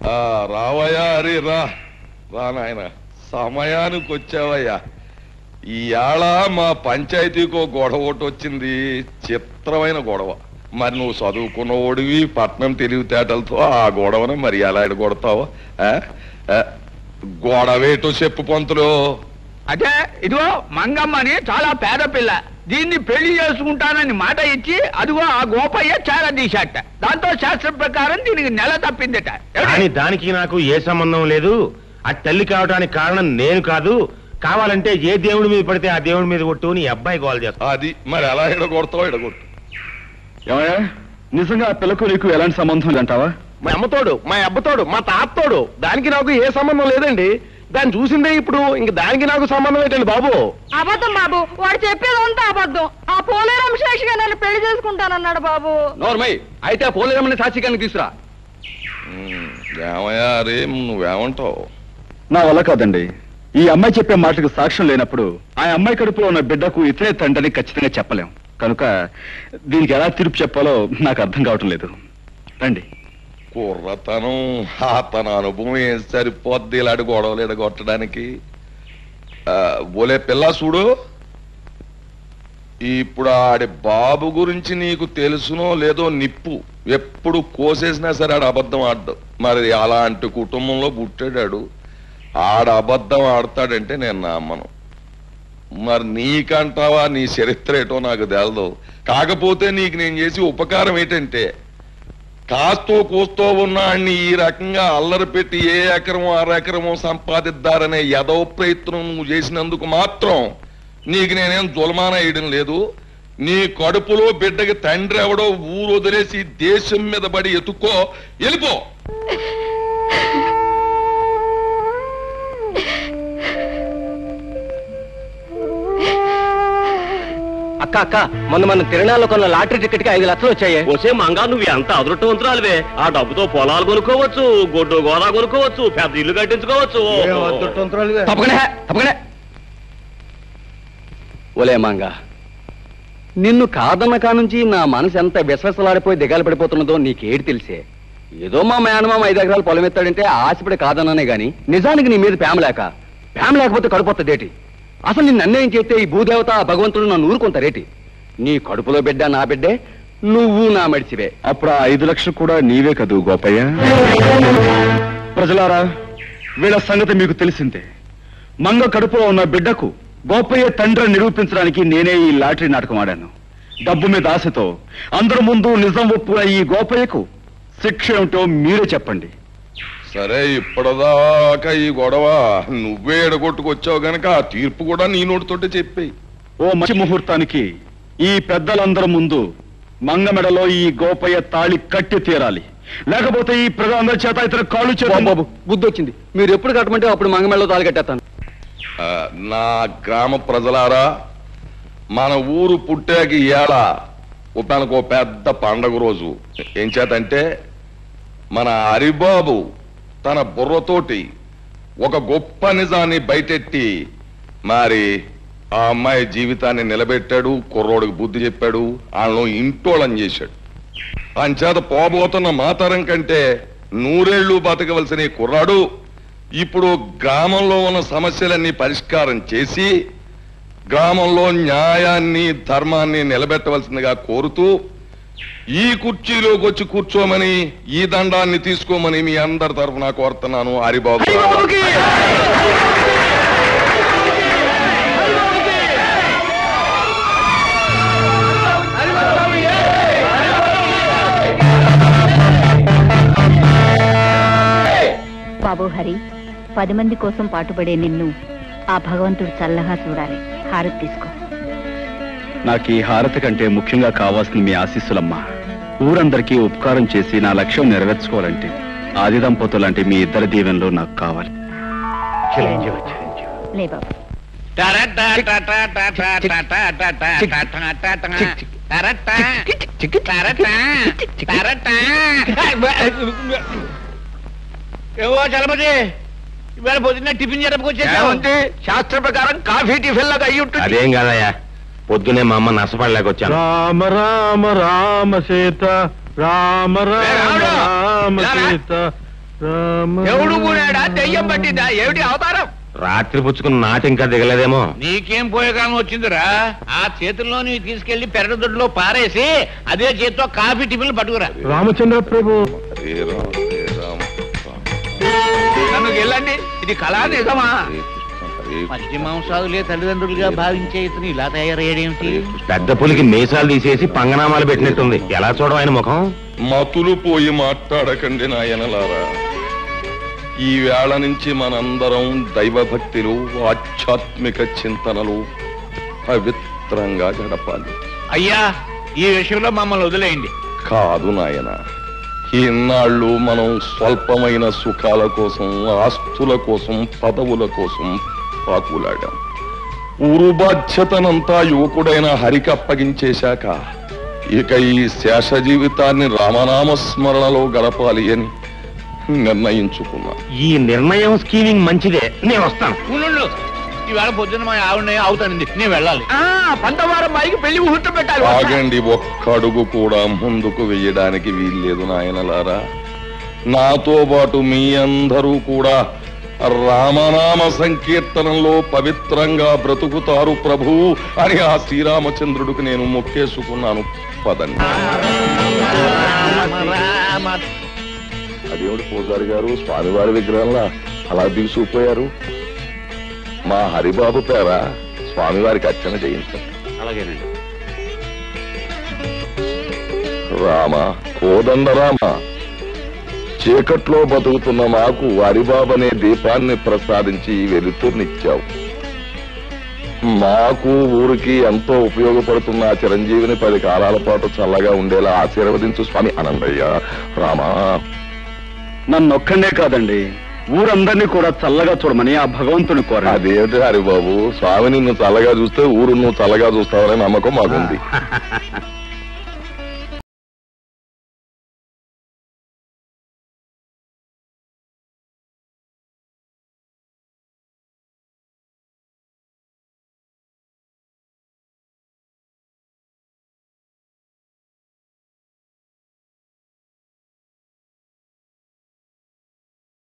ఆ, రావయ్యా అరే రా రా నాయన సమయానికి వచ్చావయ్యా ఇవాళ మా పంచాయతీకో గొడవ ఒకటి వచ్చింది చిత్రమైన గొడవ మరి నువ్వు చదువుకున్న ఓడివి పట్నం తెలివితేటలతో ఆ గొడవను మరి ఎలా ఎడగొడతావు ఆ? ఆ, గొడవేటో చెప్పు పంతులు అదే ఇదిగో మంగమ్మని చాలా పేద పిల్ల దీన్ని పెళ్లి చేసుకుంటానని మాట ఇచ్చి అదిగో ఆ గోపయ్య చాలా తీశాట దాంతో శాస్త్రం ప్రకారం దీనికి నెల తప్పిందట ఏమిటి? కానీ దానికి నాకు ఏ సంబంధం లేదు ఆ తల్లి కావడానికి కారణం నేను కాదు కావాలంటే ఏ దేవుడి మీద పడితే ఆ దేవుడి మీద కొట్టు నీ అబ్బాయి గోల్ చేస్తా అది మరి ఎలా ఎడగొడతావు ఎడగొట్టు ఏమయ్యా నిజంగా ఆ పిల్లకు నీకు ఎలాంటి సంబంధం అంటావా మా అమ్మతోడు మా అబ్బతోడు మా తాతతోడు దానికి నాకు ఏ సంబంధం లేదండి దాన్ని చూసిందే ఇప్పుడు ఇంక దానికి నాకు సంబంధం ఏంటండి బాబు అబద్ధం బాబు వాడు చెప్పేదంతా అబద్ధం ఆ పోలేరం శేషిగా నన్ను పెళ్లి చేసుకుంటానన్నాడు బాబు నోర్మై అయితే పోలేరమ్మని సాక్షికాన్ని తీసురా ఉమ్, ఏమయ్యా అరే నువ్వేమంటావు నా వల్ల కాదండి ఈ అమ్మాయి చెప్పే మాటకు సాక్ష్యం లేనప్పుడు ఆ అమ్మాయి కడుపులో ఉన్న బిడ్డకు ఇతనే తండ్రిని ఖచ్చితంగా చెప్పలేం కనుక దీనికి ఎలా తీర్పు చెప్పాలో నాకు అర్థం కావటం లేదు రండి కుర్రతనం ఆ తన అనుభవం ఏం సరిపోద్ది ఇలాంటి గొడవలు ఎడగొట్టడానికి ఆ, ఓలే పిల్ల చూడు ఇప్పుడు ఆడి బాబు గురించి నీకు తెలుసునో లేదో నిప్పు ఎప్పుడు కోసేసినా సరే ఆడ అబద్ధం ఆడ్డు మరి అలాంటి కుటుంబంలో పుట్టాడాడు ఆడ అబద్ధం ఆడతాడంటే నేను నమ్మను మరి నీకంటావా నీ చరిత్ర ఏటో నాకు తెలదు కాకపోతే నీకు నేను చేసి ఉపకారం ఏంటంటే కాస్తో కూస్తో ఉన్నాన్ని ఈ రకంగా అల్లరి పెట్టి ఏ ఎకరమో అర ఎకరమో సంపాదిద్దారనే యదవ ప్రయత్నం నువ్వు చేసినందుకు మాత్రం నీకు నేనేం జులమాన వేయడం లేదు నీ కడుపులో బిడ్డకి తండ్రి ఎవడో ఊరు వదిలేసి దేశం మీద పడి ఎత్తుక్కో వెళ్ళిపో అక్క అక్క మొన్న మన తిరణాల్లో కొన్న లాటరీ టికెట్ కి ఐదు లక్షలు వచ్చాయి వచ్చే మంగా నువ్వు ఎంత అదృష్టవంతురాలివే ఆ డబ్బుతో పొలాలు కొనుక్కోవచ్చు గొడ్డు గోదా కొనుక్కోవచ్చు పెద్ద ఇల్లు కట్టించుకోవచ్చు తప్పకనే తప్పకనే ఓలే మంగ నిన్ను కాదన్న కానుంచి నా మనసు ఎంత విశ్వసలాడిపోయి దిగాలు పడిపోతున్నదో నీకేటి తెలిసే ఏదో మా మేనమామ ఐదు ఎకరాలు పొలం ఎత్తాడంటే ఆశపడి కాదన్నానే గాని నిజానికి నీ మీద ప్రేమ లేక ప్రేమ లేకపోతే కడుపొత్తదేటి అసలు నిన్ను అన్యాయం చేస్తే ఈ భూదేవత ఆ భగవంతుడు నన్ను ఊరుకుంటారేటి నీ కడుపులో బిడ్డ నా బిడ్డే నువ్వు నా మడిచివే అప్పుడు ఆ ఐదు లక్షలు కూడా నీవే కదూ గోపయ్య ప్రజలారా వీళ్ళ సంగతి మీకు తెలిసిందే మంగ కడుపులో ఉన్న బిడ్డకు గోపయ్య తండ్రిని నిరూపించడానికి నేనే ఈ లాటరీ నాటకం ఆడాను డబ్బు మీద ఆశతో అందరి ముందు నిజం ఒప్పుకున్న ఈ గోపయ్యకు శిక్ష ఏమిటో మీరే చెప్పండి సరే ఇప్పటిదాకా ఈ గొడవ నువ్వే ఎడగొట్టుకొచ్చావు గనక ఆ తీర్పు కూడా నీ నోటితోటే చెప్పేయి ఓ మంచి ముహూర్తానికి ఈ పెద్దలందరి ముందు మంగ మెడలో ఈ గోపయ్య తాళి కట్టి తీరాలి లేకపోతే ఈ ప్రజలందరి చేత ఇతర కాళ్ళు చేతులు బాబు బుద్ధి వచ్చింది మీరు ఎప్పుడు కట్టమంటే అప్పుడు మంగమెళ్ళలో తాలి కట్టేస్తాను ఆ, నా గ్రామ ప్రజలారా మన ఊరు పుట్టాక ఇవాళ మనకు ఓ పెద్ద పండగ రోజు ఏం చేతంటే మన హరిబాబు తన బుర్రతోటి ఒక గొప్ప నిజాన్ని బయటెట్టి మరి ఆ అమ్మాయి జీవితాన్ని నిలబెట్టాడు కుర్రోడికి బుద్ధి చెప్పాడు వాళ్ళను ఇంటోళం చేశాడు అంచేత పోబోతున్న మాతరం కంటే నూరేళ్లు బతకవలసిన ఈ కుర్రాడు ఇప్పుడు గ్రామంలో ఉన్న సమస్యలన్నీ పరిష్కారం చేసి గ్రామంలో న్యాయాన్ని ధర్మాన్ని నిలబెట్టవలసిందిగా కోరుతూ ఈ కుర్చీలోకి వచ్చి కూర్చోమని ఈ దండాన్ని తీసుకోమని మీ అందరి తరఫున కోరుతున్నాను హరిబాబు బాబు హరి పది మంది కోసం పాటుపడే నిన్ను ఆ భగవంతుడు చల్లగా చూడాలి హారతి తీసుకో నాకు ఈ హారతి కంటే ముఖ్యంగా కావాల్సింది మీ ఆశీస్సులమ్మా ఊరందరికీ ఉపకారం చేసి నా లక్ష్యం నెరవేర్చుకోవాలంటే ఆది దంపతులు లాంటి మీ ఇద్దరి దీవెనలు నాకు కావాలి లే బాబు ఏవో చలపతి ఇవాళ పొద్దున్న టిఫిన్ చేయడానికి శాస్త్ర ప్రకారం కాఫీ టిఫిన్ లాగా అయ్యి ఉంటుంది అదేం కాదయ్యా పొద్దునే మా అమ్మ నష్టపడలేకొచ్చాను రామ రామ రామ సీత రామ ఏ, రామ రాముడు! రామ ఇలా రా. సీత దేవుడు కూడాడా దెయ్యం పట్టిందా ఏమిటి అవతారం రాత్రి పుచ్చుకున్న నాటి ఇంకా దిగలేదేమో నీకేం పోయేకాలం వచ్చిందిరా ఆ చేతుల్లో నీవు తీసుకెళ్లి పెరగదొడ్లో పారేసి అదే చేత్తో కాఫీ టిఫిన్లు పట్టుకురా రామచంద్ర ప్రభు హరే రామ హరే రామ నన్ను వెళ్ళండి ఇది కళా నిజమా హరే కృష్ణ హరే మధ్య మాంసాదులే తల్లిదండ్రులుగా భావించే ఇతను ఇలా తయారయ్యాడేమిటి పెద్ద పులికి మీసాలు తీసేసి పంగనామాలు పెట్టినట్టుంది ఎలా చూడడం ఆయన ముఖం మతులు పోయి మాట్లాడకండి నాయనలారా ఈ వేళ నుంచి మనందరం దైవభక్తిలు ఆధ్యాత్మిక చింతనలు పవిత్రంగా గడపాలి అయ్యా ఈ విషయంలో మమ్మల్ని వదిలేయండి కాదు నాయన ఇన్నాళ్ళు మనం స్వల్పమైన సుఖాల కోసం ఆస్తుల కోసం పదవుల కోసం పాకులాడాం ఊరు బాధ్యతనంతా యువకుడైన హరికి అప్పగించేశాక ఇక ఈ శేష జీవితాన్ని రామనామ స్మరణలో గడపాలి అని నిర్ణయించుకున్నా ఈ నిర్ణయం స్కీమింగ్ మంచిదే నేను వస్తాను ఉండు ఈవేళ పొద్దున్న మా ఆవిడ అవుతానండి నేను వెళ్ళాలి పంతవారం మైకి పెళ్లి ముహూర్తం పెట్టాలి ఆగండి ఒక్క అడుగు కూడా ముందుకు వెయ్యడానికి వీల్లేదు నాయనలారా నాతో పాటు మీ అందరూ కూడా రామనామ సంకీర్తనంలో పవిత్రంగా బ్రతుకుతారు ప్రభు అని ఆ శ్రీరామచంద్రుడికి నేను మొక్కేసుకున్నాను పదండి అదేమిటి పూజారి గారు స్వామివారి విగ్రహంలా అలా దిగుసుకుపోయారు మా హరిబాబు పేర స్వామివారికి అర్చన చేయించండి అలాగేనండి రామ కోదండ రామ చీకట్లో బతుకుతున్న మాకు హరిబాబనే దీపాన్ని ప్రసాదించి వెలుతుర్నిచ్చావు మాకు ఊరికి ఎంతో ఉపయోగపడుతున్న ఆ చిరంజీవిని పది కాలాల పాటు చల్లగా ఉండేలా ఆశీర్వదించు స్వామి అనందయ్య రామా నన్ను ఒక్కడే కాదండి ఊరందరినీ కూడా చల్లగా చూడమని ఆ భగవంతుని కోరండి అదేమిటి హరిబాబు స్వామి నిన్ను చల్లగా చూస్తే ఊరు నువ్వు చల్లగా చూస్తావనే నమ్మకం మాకుంది